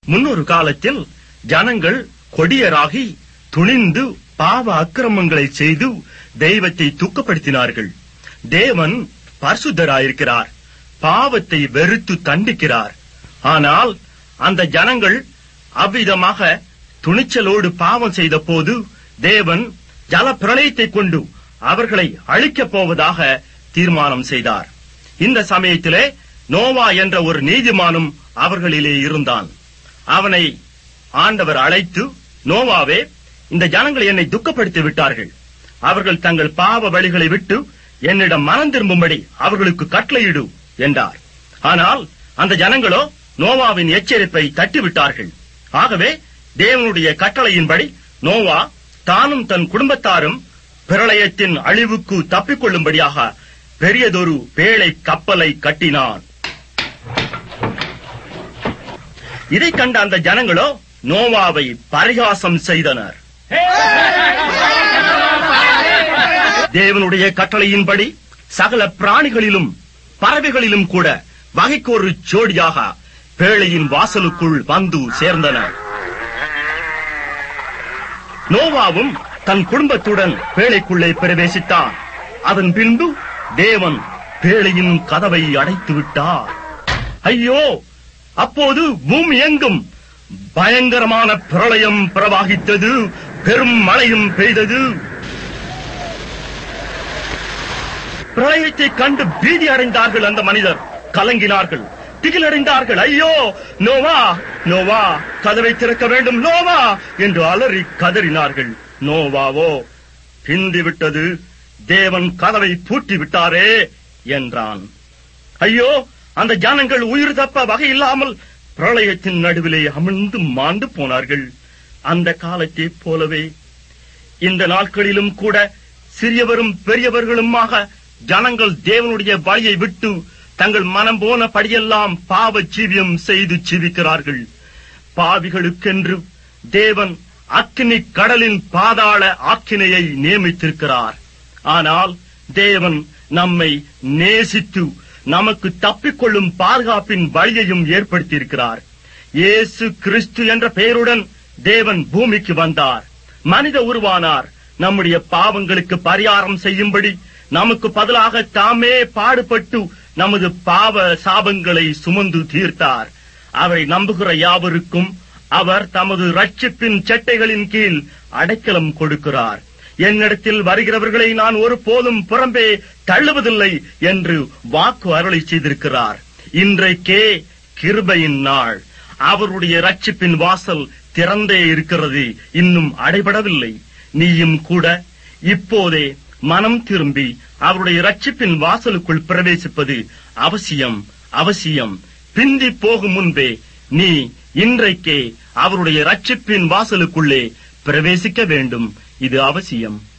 முன்னொரு காலத்தில் ஜனங்கள் கொடியராகி துணிந்து பாவ அக்கிரமங்களை செய்து தெய்வத்தை துக்கப்படுத்தினார்கள் தேவன் பரிசுத்தராயிருக்கிறார் பாவத்தை வெறுத்து தண்டிக்கிறார் ஆனால் அந்த ஜனங்கள் அவ்விதமாக துணிச்சலோடு பாவம் செய்த போது தேவன் ஜல பிரளயத்தை கொண்டு அவர்களை அழிக்கப் போவதாக தீர்மானம் செய்தார் இந்த சமயத்திலே நோவா என்ற ஒரு நீதிமானும் அவர்களிலே இருந்தான் அவனை ஆண்டவர் அழைத்து நோவாவே இந்த ஜனங்கள் என்னை துக்கப்படுத்தி விட்டார்கள் அவர்கள் தங்கள் பாவ வழிகளை விட்டு என்னிடம் மனம் திரும்பும்படி அவர்களுக்கு கட்டளையிடு என்றார் ஆனால் அந்த ஜனங்களோ நோவாவின் எச்சரிப்பை தட்டிவிட்டார்கள் ஆகவே தேவனுடைய கட்டளையின்படி நோவா தானும் தன் குடும்பத்தாரும் பிரளயத்தின் அழிவுக்கு தப்பிக்கொள்ளும்படியாக பெரியதொரு பேழை கப்பலை கட்டினான் இதை கண்ட அந்த ஜனங்களோ நோவாவை பரிகாசம் செய்தனர் தேவனுடைய கட்டளையின்படி சகல பிராணிகளிலும் பறவைகளிலும் கூட வகைக்கு ஒரு ஜோடியாக பேழையின் வாசலுக்குள் வந்து சேர்ந்தனர் நோவாவும் தன் குடும்பத்துடன் பேழைக்குள்ளே பிரவேசித்தான் அதன் பின்பு தேவன் பேழையின் கதவை அடைத்து விட்டார் ஐயோ அப்போது பூமி எங்கும் பயங்கரமான பிரளயம் பிரவாகித்தது பெரும் மழையும் பெய்தது பிரளயத்தை கண்டு பீதி அடைந்தார்கள் அந்த மனிதர் கலங்கினார்கள் திகிலடைந்தார்கள் ஐயோ நோவா நோவா கதவை திறக்க வேண்டும் நோவா என்று அலறி கதறினார்கள் நோவாவோ பிந்தி விட்டது தேவன் கதவை பூட்டி விட்டாரே என்றான் ஐயோ அந்த ஜனங்கள் உயிர் தப்ப வகை இல்லாமல் பிரளயத்தின் நடுவிலே அமிழ்ந்து மாண்டு போனார்கள் அந்த காலத்தைப் போலவே இந்த நாட்களிலும் கூட சிறியவரும் பெரியவர்களுமாக ஜனங்கள் தேவனுடைய வழியை விட்டு தங்கள் மனம் போன படியெல்லாம் பாவ ஜீவியம் செய்து ஜீவிக்கிறார்கள் பாவிகளுக்கென்று தேவன் அக்கினி கடலின் பாதாள ஆக்கினையை நியமித்திருக்கிறார் ஆனால் தேவன் நம்மை நேசித்து நமக்கு தப்பிக்கொள்ளும் பாதுகாப்பின் வழியையும் ஏற்படுத்தியிருக்கிறார் இயேசு கிறிஸ்து என்ற பெயருடன் தேவன் பூமிக்கு வந்தார் மனித உருவானார் நம்முடைய பாவங்களுக்கு பரிகாரம் செய்யும்படி நமக்கு பதிலாக தாமே பாடுபட்டு நமது பாவ சாபங்களை சுமந்து தீர்த்தார் அவரை நம்புகிற யாவருக்கும் அவர் தமது ரட்சிப்பின் சட்டைகளின் கீழ் அடைக்கலம் கொடுக்கிறார் என்னிடத்தில் வருகிறவர்களை நான் ஒருபோதும் புறம்பே தள்ளுவதில்லை என்று வாக்கு அருளை செய்திருக்கிறார் இன்றைக்கே கிருபையின் நாள் அவருடைய ரட்சிப்பின் வாசல் திறந்தே இருக்கிறது இன்னும் அடைபடவில்லை நீயும் கூட இப்போதே மனம் திரும்பி அவருடைய ரட்சிப்பின் வாசலுக்குள் பிரவேசிப்பது அவசியம் அவசியம் பிந்தி போகும் முன்பே நீ இன்றைக்கே அவருடைய ரட்சிப்பின் வாசலுக்குள்ளே பிரவேசிக்க வேண்டும் இது அவசியம்